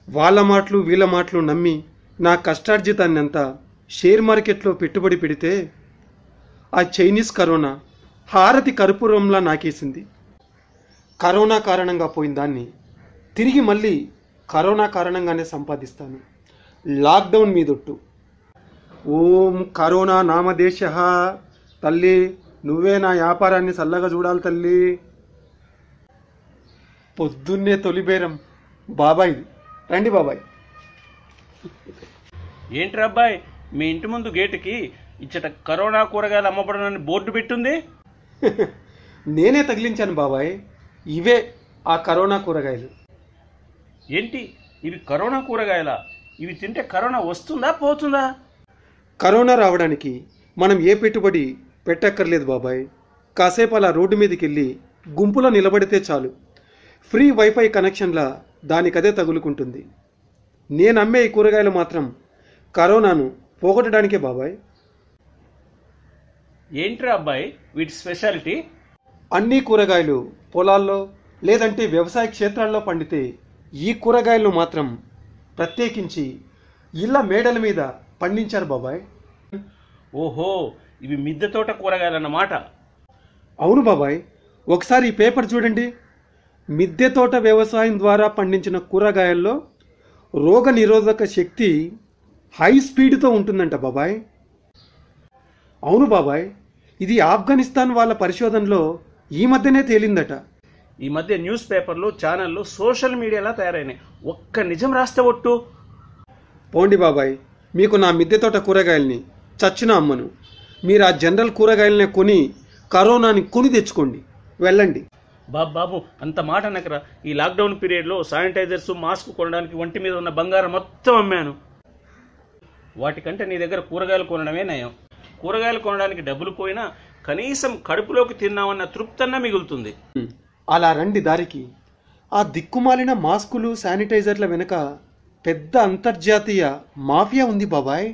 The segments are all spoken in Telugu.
వాళ్ళ మాటలు వీళ్ళ మాటలు నమ్మి నా కష్టార్జితాన్ని అంతా షేర్ మార్కెట్లో పెట్టుబడి పెడితే ఆ చైనీస్ కరోనా హారతి కర్పూరంలా నాకేసింది కరోనా కారణంగా పోయిన దాన్ని తిరిగి మళ్ళీ కరోనా కారణంగానే సంపాదిస్తాను లాక్డౌన్ మీదొట్టు ఓం కరోనా నామదేశ తల్లి నువ్వే నా వ్యాపారాన్ని చల్లగా చూడాలి తల్లి పొద్దున్నే తొలిబేరం బాబాయ్ రండి బాబాయ్ ఏంటి అబ్బాయి మీ ఇంటి ముందు గేటుకి ఇచ్చట కరోనా కూరగాయలు అమ్మబడనని బోర్డు పెట్టుంది నేనే తగిలించాను బాబాయ్ ఇవే ఆ కరోనా కూరగాయలు ఏంటి ఇవి కరోనా కూరగాయలా ఇవి తింటే కరోనా వస్తుందా పోతుందా కరోనా రావడానికి మనం ఏ పెట్టుబడి పెట్టక్కర్లేదు బాబాయ్ కాసేపు అలా రోడ్డు మీదకి వెళ్ళి గుంపులో నిలబడితే చాలు ఫ్రీ వైఫై కనెక్షన్ల దానికదే తగులుకుంటుంది నేను అమ్మే ఈ కూరగాయలు మాత్రం కరోనాను పోగొట్టడానికే బాబాయ్ ఏంట్రా అబ్బాయి వీటి స్పెషాలిటీ అన్ని కూరగాయలు పొలాల్లో లేదంటే వ్యవసాయ క్షేత్రాల్లో పండితే ఈ కూరగాయలు మాత్రం ప్రత్యేకించి ఇళ్ళ మేడల మీద పండించారు బాబాయ్ ఓహో ఇవి మిద్దె తోట కూరగాయలన్నమాట అవును బాబాయ్ ఒకసారి ఈ పేపర్ చూడండి మిద్దె తోట వ్యవసాయం ద్వారా పండించిన కూరగాయల్లో రోగ నిరోధక శక్తి హై స్పీడ్తో ఉంటుందంట బాబాయ్ అవును బాబాయ్ ఇది ఆఫ్ఘనిస్తాన్ వాళ్ళ పరిశోధనలో ఈ మధ్యనే తేలిందట ఈ మధ్య న్యూస్ పేపర్లు ఛానళ్ళు సోషల్ మీడియాలా తయారైనాయి ఒక్క నిజం రాస్తే ఒట్టు పోండి బాబాయ్ మీకు నా మిద్దె తోట కూరగాయల్ని చచ్చిన అమ్మను మీరు ఆ జనరల్ కూరగాయలనే కొని కరోనాని కొని తెచ్చుకోండి వెళ్ళండి బాబు బాబు అంత మాట అనకరా ఈ లాక్డౌన్ పీరియడ్లో శానిటైజర్స్ మాస్క్ కొనడానికి ఒంటి మీద ఉన్న బంగారం మొత్తం అమ్మాను వాటికంటే నీ దగ్గర కూరగాయలు కొనడమే నయం కూరగాయలు కొనడానికి డబ్బులు పోయినా కనీసం కడుపులోకి తిన్నామన్న తృప్తన్నా మిగులుతుంది అలా రండి దారికి ఆ దిక్కుమాలిన మాస్కులు శానిటైజర్ల వెనుక పెద్ద అంతర్జాతీయ మాఫియా ఉంది బాబాయ్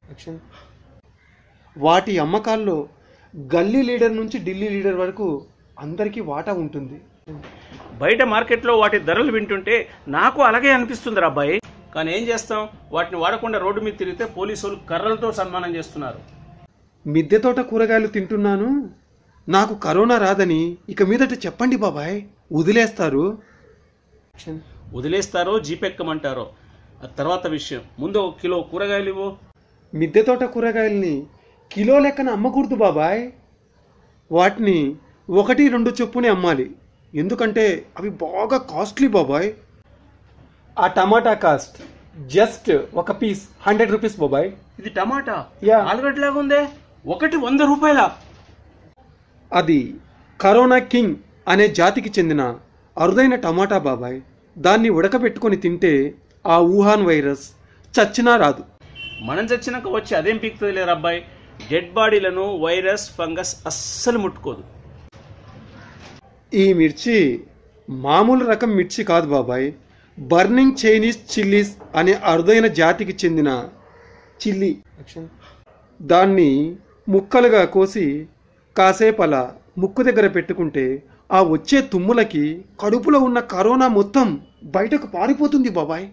వాటి అమ్మకాల్లో గల్లీ లీడర్ నుంచి ఢిల్లీ లీడర్ వరకు అందరికీ వాటా ఉంటుంది బయట మార్కెట్లో వాటి ధరలు వింటుంటే నాకు అలాగే అనిపిస్తుంది అబ్బాయి కానీ ఏం చేస్తాం వాటిని వాడకుండా రోడ్డు మీద తిరిగితే పోలీసులు కర్రలతో సన్మానం చేస్తున్నారు మిద్దె తోట కూరగాయలు తింటున్నాను నాకు కరోనా రాదని ఇక మీదట చెప్పండి బాబాయ్ వదిలేస్తారు వదిలేస్తారో జీపెక్కమంటారో ఆ తర్వాత విషయం ముందు ఒక కిలో కూరగాయలు ఇవ్వు మిద్దె తోట కూరగాయల్ని కిలో లెక్కన అమ్మకూడదు బాబాయ్ వాటిని ఒకటి రెండు చొప్పునే అమ్మాలి ఎందుకంటే అవి బాగా కాస్ట్లీ బాబాయ్ ఆ టమాటా కాస్ట్ జస్ట్ ఒక పీస్ హండ్రెడ్ రూపీస్ బాబాయ్ ఇది టమాటా యా. ఆలుగడ్డలాగా ఉందే ఒకటి వంద రూపాయల అది కరోనా కింగ్ అనే జాతికి చెందిన అరుదైన టమాటా బాబాయ్ దాన్ని ఉడకబెట్టుకొని తింటే ఆ వుహాన్ వైరస్ చచ్చినా రాదు మనం చచ్చినాక వచ్చి అదేం పీకుతుంది లేరు అబ్బాయి డెడ్ బాడీలను వైరస్ ఫంగస్ అస్సలు ముట్టుకోదు ఈ మిర్చి మామూలు రకం మిర్చి కాదు బాబాయ్ బర్నింగ్ చైనీస్ చిల్లీస్ అనే అరుదైన జాతికి చెందిన చిల్లీ దాన్ని ముక్కలుగా కోసి కాసేపు అలా ముక్కు దగ్గర పెట్టుకుంటే ఆ వచ్చే తుమ్ములకి కడుపులో ఉన్న కరోనా మొత్తం బయటకు పారిపోతుంది బాబాయ్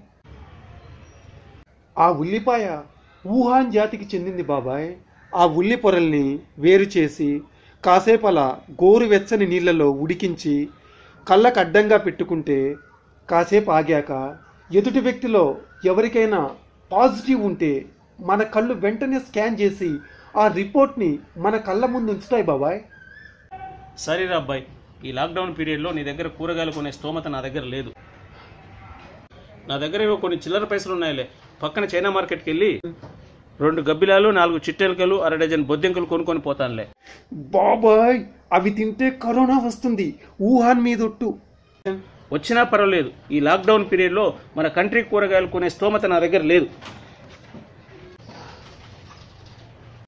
ఆ ఉల్లిపాయ వుహాన్ జాతికి చెందింది బాబాయ్ ఆ ఉల్లి పొరల్ని వేరు చేసి కాసేపు అలా గోరువెచ్చని నీళ్ళలో ఉడికించి కళ్ళకు అడ్డంగా పెట్టుకుంటే కాసేపు ఆగాక ఎదుటి వ్యక్తిలో ఎవరికైనా పాజిటివ్ ఉంటే మన కళ్ళు వెంటనే స్కాన్ చేసి ఆ రిపోర్ట్ని మన కళ్ళ ముందు ఉంచుతాయి బాబాయ్ సరేరా అబ్బాయి ఈ లాక్డౌన్ పీరియడ్లో నీ దగ్గర కూరగాయలు కొనే స్తోమత నా దగ్గర లేదు నా దగ్గర ఏవో కొన్ని చిల్లర పైసలు ఉన్నాయిలే పక్కన చైనా మార్కెట్కి వెళ్ళి రెండు గబ్బిలాలు నాలుగు చిట్టెలకలు అర డజన్ బొద్దెంకలు కొనుక్కొని పోతానులే బాబాయ్ అవి తింటే కరోనా వస్తుంది వుహాన్ మీదొట్టు వచ్చినా పర్వాలేదు ఈ లాక్డౌన్ పీరియడ్లో మన కంట్రీ కూరగాయలు కొనే స్తోమత నా దగ్గర లేదు